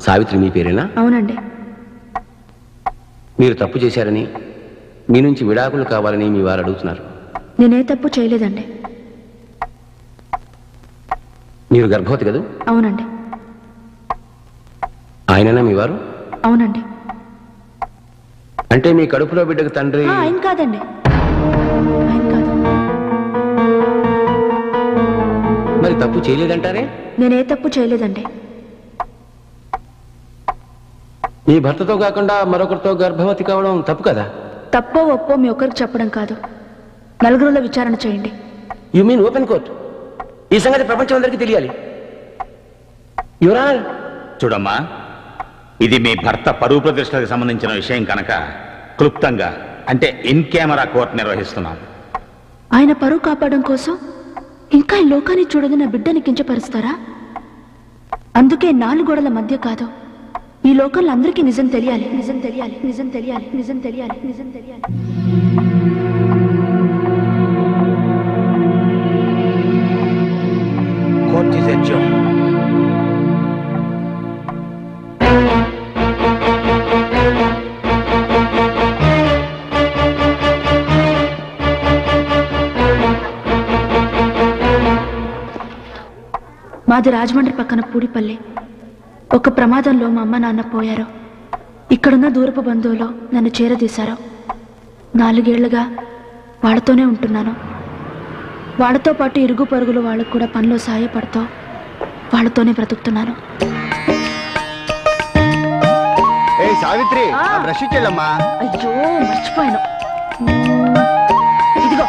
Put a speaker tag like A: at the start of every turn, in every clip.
A: సావిత్రి మీ పేరేనా
B: అవునండి
A: మీరు తప్పు చేశారని మీ నుంచి విడాకులు కావాలని మీ వారు అడుగుతున్నారు
B: నేనే తప్పు చేయలేదండి
A: మీరు గర్భవతి కదూ
B: అవునండి
A: ఆయననా మీ వారు
B: అవునండి
A: అంటే మీ కడుపులో బిడ్డకు తండ్రి
B: ఆ, ఆయన కాదండి ఆయన కాదు
A: మరి తప్పు చేయలేదంటారే
B: నేనే తప్పు చేయలేదండి
A: మీ భర్తతో కాకుండా మరొకరితో గర్భవతి కావడం తప్పు కదా
B: తప్పో ఒప్పో మీ ఒక్కరికి చెప్పడం కాదు నలుగురిలో విచారణ చేయండి
A: యు మీన్ ఓపెన్ కోర్ట్ ఈ సంగతి ప్రపంచం అందరికీ తెలియాలి యువరా
C: చూడమ్మా ఇది మీ భర్త పరువు ప్రతిష్టలకు సంబంధించిన విషయం కనుక క్లుప్తంగా అంటే ఇన్ కెమెరా కోర్టు నిర్వహిస్తున్నాం
B: ఆయన పరువు కాపాడడం కోసం ఇంకా ఈ లోకాన్ని చూడదు నా బిడ్డని కించపరుస్తారా అందుకే నాలుగు గోడల మధ్య కాదు ఈ లోకంలో అందరికీ నిజం తెలియాలి నిజం తెలియాలి నిజం తెలియాలి నిజం తెలియాలి నిజం తెలియాలి
D: కోర్ట్ ఈజ్ ఎడ్జోన్
B: మాది రాజమండ్రి పక్కన పూడిపల్లి ఒక ప్రమాదంలో మా అమ్మ నాన్న పోయారు ఇక్కడున్న దూరపు బంధువులు నన్ను చేరదీశారు నాలుగేళ్లుగా వాళ్ళతోనే ఉంటున్నాను వాళ్ళతో పాటు ఇరుగు పరుగులు వాళ్ళకు కూడా పనిలో సహాయపడుతూ వాళ్ళతోనే బ్రతుకుతున్నాను
E: ఏ సావిత్రి బ్రష్ ఇచ్చేళ్ళమ్మా
B: అయ్యో మర్చిపోయాను మ్మ్. ఇదిగో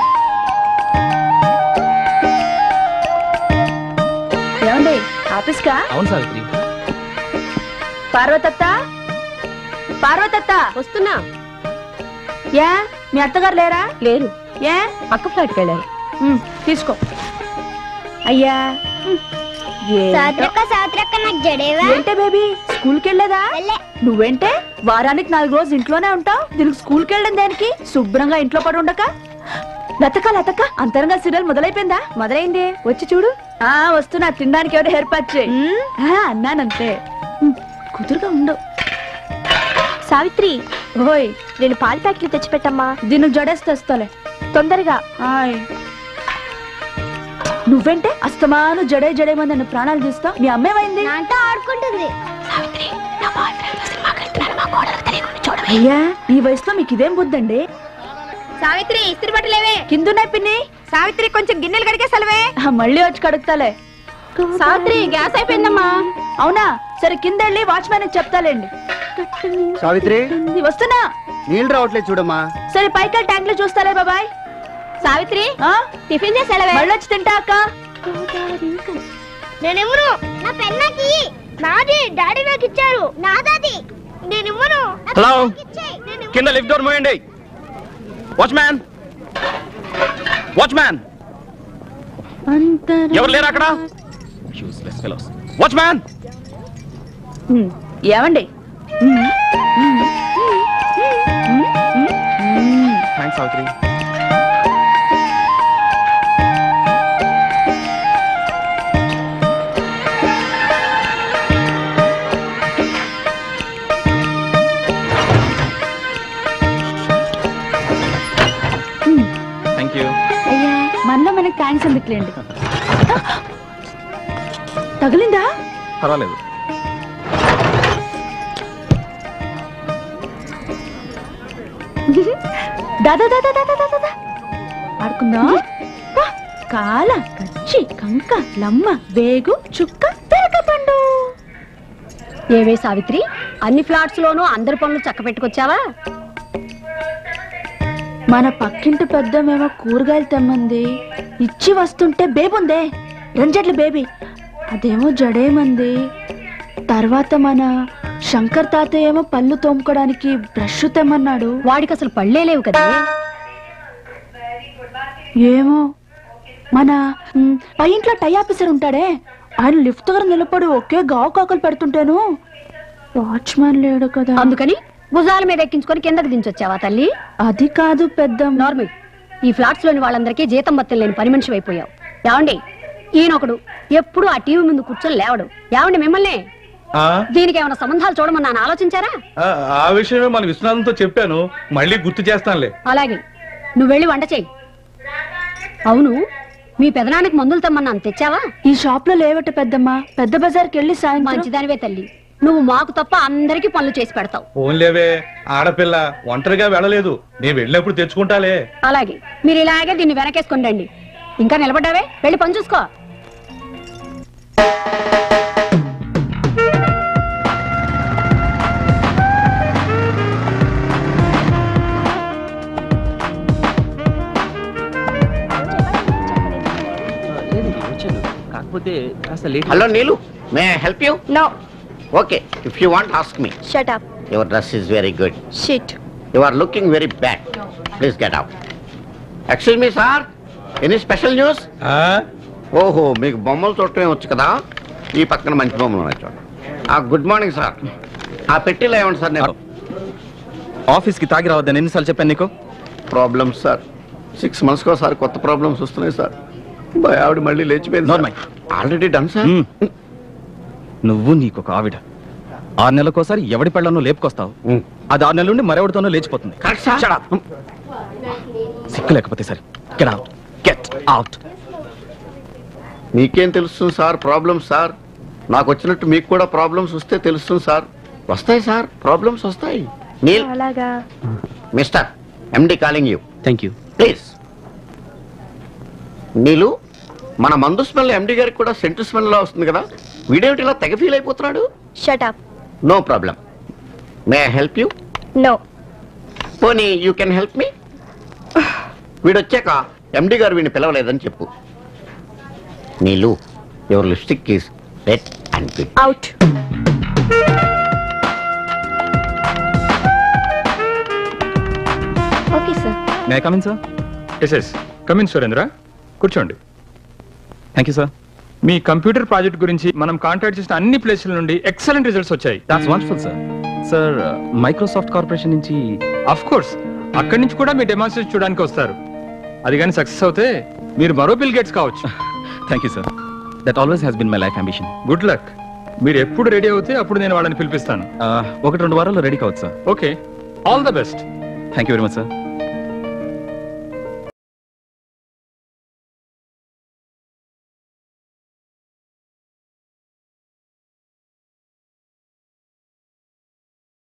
B: ఏమండి ఆఫీస్కా
F: అవును సావిత్రి
B: పార్వతత్త పార్వతత్త
G: వస్తున్నా
B: ఏ మీ అత్తగారు లేరా
G: లేరు
B: ఏ
G: పక్క ఫ్లాట్కి వెళ్ళారు
B: మ్మ్, తీసుకో అయ్యా మ్మ్. ఏంటో.
H: సాత్రక్క సాత్రక్క నాకు జడేవా
B: ఏంటే బేబీ స్కూల్కి వెళ్ళేదా
H: వెళ్ళే.
B: నువ్వేంటే వారానికి నాలుగు రోజులు ఇంట్లోనే ఉంటావు దీనికి స్కూల్కి వెళ్ళడం దానికి శుభ్రంగా ఇంట్లో పడి ఉండక లతక లతక అంతరంగా సీరియల్ మొదలైపోయిందా మొదలైంది వచ్చి చూడు ఆ వస్తున్నా తినడానికి ఎవరు ఏర్పాటు చేయి ఆ, అన్నానంతే ఉమ్, కుదురుగా ఉండు
G: సావిత్రి
B: ఓయ్
G: నేను పాల ప్యాకెట్లు తెచ్చిపెట్టమ్మా
B: దీనికి జడేసి తెస్తాలే
G: తొందరగా
B: హాయ్ నువ్వేంటే అస్తమాను జడే జడేమని నన్ను ప్రాణాలు తీస్తావు మీ అమ్మేమైంది
H: నాతో ఆడుకుంటుంది
B: అయ్యా ఈ వయసులో మీకు ఇదేం బుద్ధండి
H: సావిత్రి ఇస్త్రీ బట్టలేవే
B: కిందున్నాయి పిన్ని
H: సావిత్రి కొంచెం గిన్నెలు కడిగే సెలవే
B: ఆ, మళ్ళీ వచ్చి కడుగుతాలే
G: సావిత్రి గ్యాస్ అయిపోయిందమ్మా
B: అవునా సరే కింద వెళ్ళి వాచ్మెన్ చెప్తాలేండి
E: సావిత్రి
B: ఇది వస్తున్నా
E: నీళ్ళు రావట్లేదు చూడమ్మా
B: సరే పైకి ట్యాంక్ లో చూస్తాలే బాబాయ్
G: సావిత్రి
B: ఆ?
G: టిఫిన్ చేసి వెళ్ళవే
B: మళ్ళీ వచ్చి తింటా అక్క
H: నేనెవరు నా పెన్నాకి నాది డాడీ నాకు ఇచ్చారు నాదాది నేనెవరు
D: హలో కింద లిఫ్ట్ డోర్ మూయండి వాచ్మ్యాన్ వాచ్మ్యాన్ ఎవరు లేరు అక్కడ వాచ్మ్యాన్
B: ఉమ్, ఏమండి
D: థ్యాంక్స్ సావిత్రి థ్యాంక్ యూ
B: అయ్యా మనలో మనకి థ్యాంక్స్ ఎందుకులేండి తగిలిందా
D: పర్వాలేదు
B: దాదా దాదా దాదా దాదా దా. ఆడుకుందాం వా, కాల కచ్చి కంక లమ్మ వేగు చుక్క పెరకపండు
G: ఏవే సావిత్రి అన్ని ఫ్లాట్స్ లోనూ అందరి పనులు చక్క పెట్టుకొచ్చావా
B: మన పక్కింటి పెద్దమేమో కూరగాయలు తెమ్మంది ఇచ్చి వస్తుంటే బేబుందే రంజట్ల బేబీ అదేమో జడేమంది తర్వాత మన శంకర్ తాతయ్య ఏమో పళ్ళు తోముకోవడానికి బ్రష్ తెమ్మన్నాడు
G: వాడికి అసలు పళ్ళే లేవు కదా
B: ఏమో మన మ్, పై ఇంట్లో టై ఆఫీసర్ ఉంటాడే ఆయన లిఫ్ట్ దగ్గర నిలబడి ఒకే గావు కాకలు పెడుతుంటాను వాచ్మ్యాన్ లేడు కదా
G: అందుకని భుజాల మీద ఎక్కించుకొని కిందకి దించొచ్చావా తల్లి
B: అది కాదు పెద్ద
G: నార్మల్ ఈ ఫ్లాట్స్ లోని వాళ్ళందరికీ జీతం బత్తలు లేని పని మనిషి అయిపోయావు ఏమండి ఈయనొకడు ఎప్పుడు ఆ టీవీ ముందు కూర్చొని లేవడు ఏమండి మిమ్మల్ని
F: ఆ,
G: దీనికి ఏమైనా సంబంధాలు చూడమని ఆలోచించారా
F: ఆ, ఆ విషయమే మన విశ్వనాథంతో చెప్పాను మళ్ళీ గుర్తు చేస్తానులే
G: అలాగే నువ్వు వెళ్ళి వంట చెయ్యి అవును మీ పెదనానికి మందులు తెమ్మన్నాను తెచ్చావా
B: ఈ షాప్ లో లేవట పెద్దమ్మా పెద్ద బజార్కి వెళ్ళి సాయంత్రం
G: మంచిదానివే తల్లి నువ్వు మాకు తప్ప అందరికీ పనులు చేసి పెడతావు
F: ఫోన్లేవే ఆడపిల్ల ఒంటరిగా వెళ్ళలేదు నేను వెళ్ళినప్పుడు తెచ్చుకుంటాలే
G: అలాగే మీరు ఇలాగే దీన్ని వెనకేసుకుని రండి ఇంకా నిలబడ్డావే వెళ్ళి పని చూసుకో
A: కాకపోతే కాస్త late
I: hello Neelu may I help you
H: no
I: okay if you want ask me
H: shut up
I: your dress is very good
H: shit
I: you are looking very bad please get out excuse me sir any special news
F: ఆ,
I: ఓహో మీకు బొమ్మలు చూడటమే వచ్చు కదా ఈ పక్కన మంచి బొమ్మలు ఉన్నాయి చూడండి ఆ గుడ్ మార్నింగ్ సార్ ఆ పెట్టిలో ఏమండి సార్ నేను
D: ఆఫీస్కి తాగి రావద్దని ఎన్నిసార్లు చెప్పాను నీకు
I: ప్రాబ్లమ్స్ సార్ సిక్స్ మంత్స్కి ఒకసారి కొత్త ప్రాబ్లమ్స్ వస్తున్నాయి సార్ మా ఆవిడ మళ్ళీ లేచిపోయింది
D: Normal.
I: ఆల్రెడీ డన్ సార్
D: మ్మ్. నువ్వు నీకొక ఆవిడ ఆరు నెలలకోసారి ఎవడి పెళ్ళనో లేపుకొస్తావు
I: మ్మ్.
D: అది ఆరు నెలల నుండి మరెవడితోనో లేచిపోతుంది
I: correct sir
D: Shut up. Sick లేకపోతే సరే గెట్ అవుట్ గెట్ అవుట్
I: మీకేం తెలుస్తుంది సార్ ప్రాబ్లమ్స్ సార్ నాకు వచ్చినట్టు మీకు కూడా ప్రాబ్లమ్స్ వస్తే తెలుస్తుంది సార్ వస్తాయి సార్ ప్రాబ్లమ్స్ వస్తాయి నీల్
H: అలాగా
I: mister MD calling you
A: thank you
I: please Neelu మన మందు స్మెల్ ఎండి గారికి కూడా సెంటు స్మెల్ లా వస్తుంది కదా వీడేమిటి ఇలా తెగ ఫీల్ అయిపోతున్నాడు
H: shut up
I: no problem may I help you
H: no
I: పోనీ యూ కెన్ హెల్ప్ మీ వీడొచ్చాక ఎండి గారు వీడిని పిలవలేదని చెప్పు Neelu your lipstick is red and good
H: out okay sir
D: may come in sir
J: yes yes come in Surendra కూర్చోండి
D: థ్యాంక్ యూ సార్
J: మీ computer project గురించి మనం కాంటాక్ట్ చేసిన అన్ని ప్లేసుల నుండి ఎక్సలెంట్ రిజల్ట్స్ వచ్చాయి
D: that's wonderful sir sir Microsoft corporation నుంచి
J: అఫ్ కోర్స్ అక్కడి నుంచి కూడా మీ డెమాన్స్ట్రేషన్ చూడడానికి వస్తారు అది కానీ సక్సెస్ అవుతే మీరు మరో బిల్ గేట్స్ కావచ్చు
D: thank you sir that always has been my life ambition
J: good luck మీరు ఎప్పుడు రెడీ అవుతే అప్పుడు నేను వాళ్ళని పిలిపిస్తాను
D: ఒకటి రెండు వారాల్లో రెడీ కావచ్చు sir
J: okay all the best
D: thank you very much sir